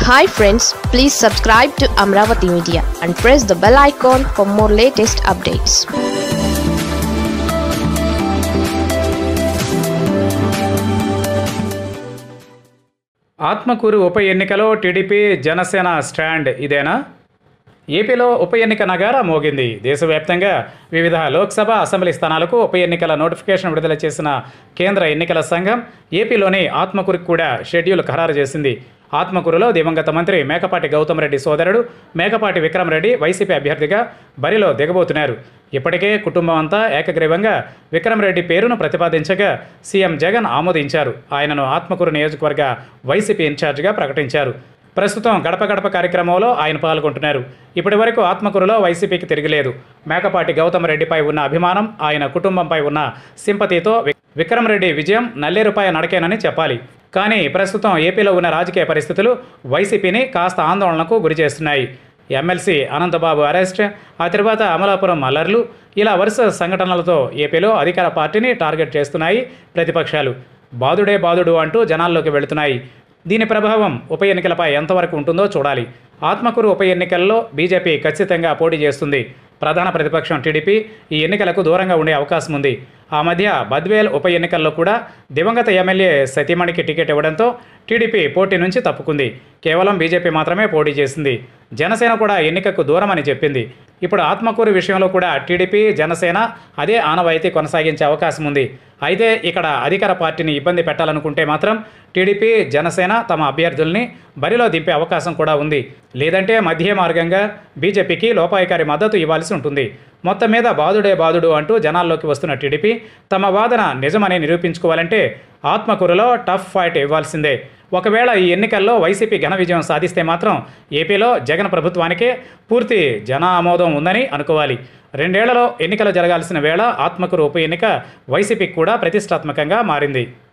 hi friends please subscribe to Amaravati media and press the bell icon for more latest updates Atmakur ఉప ఎన్నికలో TDP Janasena stand ఇదేనా ఏపీలో ఉప ఎన్నిక నగారా మోగింది దేశవ్యాప్తంగా వివిధ లోక్సభ అసెంబ్లీ స్థానాలకు ఉప ఎన్నికల నోటిఫికేషన్ విడుదల చేసిన కేంద్ర ఎన్నికల సంఘం ఏపీలోని ఆత్మకూరుకు కూడా షెడ్యూల్ ఖరారు చేసింది ఆత్మకూరులో దివంగత మంత్రి మేకపాటి గౌతమ్ రెడ్డి సోదరుడు మేకపాటి విక్రమ్ రెడ్డి వైసీపీ అభ్యర్థిగా బరిలో దిగబోతున్నారు ఇప్పటికే కుటుంబం అంతా ఏకగ్రీవంగా విక్రమ్ రెడ్డి పేరును ప్రతిపాదించగా సీఎం జగన్ ఆమోదించారు ఆయనను ఆత్మకూరు నియోజకవర్గ వైసీపీ ఇన్ఛార్జిగా ప్రకటించారు ప్రస్తుతం గడప గడప కార్యక్రమంలో ఆయన పాల్గొంటున్నారు ఇప్పటి వరకు ఆత్మకూరులో వైసీపీకి తిరగలేదు మేకపాటి గౌతమ్ రెడ్డిపై ఉన్న అభిమానం ఆయన కుటుంబంపై ఉన్న సింపతితో వి- విక్రమ్ రెడ్డి విజయం నల్లేరుపై నడకేనని చెప్పాలి కానీ ప్రస్తుతం ఏపీలో ఉన్న రాజకీయ పరిస్థితులు వైసీపీని కాస్త ఆందోళనకు గురిచేస్తున్నాయి ఎమ్మెల్సీ అనంతబాబు అరెస్ట్ ఆ తర్వాత అమలాపురం అల్లర్లు ఇలా వరుస సంఘటనలతో ఏపీలో అధికార పార్టీని టార్గెట్ చేస్తున్నాయి ప్రతిపక్షాలు బాదుడే బాదుడు అంటూ జనాల్లోకి వెళుతున్నాయి దీని ప్రభావం ఉప ఎన్నికలపై ఎంతవరకు ఉంటుందో చూడాలి ఆత్మకూరు ఉప ఎన్నికల్లో బీజేపీ ఖచ్చితంగా పోటీ చేస్తుంది ప్రధాన ప్రతిపక్షం టీడీపీ ఈ ఎన్నికలకు దూరంగా ఉండే అవకాశం ఉంది ఆ మధ్య బద్వేల్ ఉప ఎన్నికల్లో కూడా దివంగత ఎమ్మెల్యే సతీమణికి టికెట్ ఇవ్వడంతో టీడీపీ పోటీ నుంచి తప్పుకుంది కేవలం బీజేపీ మాత్రమే పోటీ చేసింది జనసేన కూడా ఎన్నికకు దూరమని చెప్పింది ఇప్పుడు ఆత్మకూరు విషయంలో కూడా టీడీపీ జనసేన అదే ఆనవాయితీ కొనసాగించే అవకాశం ఉంది అయితే ఇక్కడ అధికార పార్టీని ఇబ్బంది పెట్టాలనుకుంటే మాత్రం టీడీపీ జనసేన తమ అభ్యర్థుల్ని బరిలో దింపే అవకాశం కూడా ఉంది లేదంటే మధ్య మార్గంగా బీజేపీకి లోపాయికారి మద్దతు ఇవ్వాల్సి ఉంటుంది మొత్తం మీద బాదుడే బాదుడు అంటూ జనాల్లోకి వస్తున్న టీడీపీ తమ వాదన నిజమని నిరూపించుకోవాలంటే ఆత్మకూరులో టఫ్ ఫైట్ ఇవ్వాల్సిందే ఒకవేళ ఈ ఎన్నికల్లో వైసీపీ ఘన విజయం సాధిస్తే మాత్రం ఏపీలో జగన్ ప్రభుత్వానికే పూర్తి జన ఆమోదం ఉందని అనుకోవాలి రెండేళ్లలో ఎన్నికలు జరగాల్సిన వేళ ఆత్మకూరు ఉప ఎన్నిక వైసీపీకి కూడా ప్రతిష్టాత్మకంగా మారింది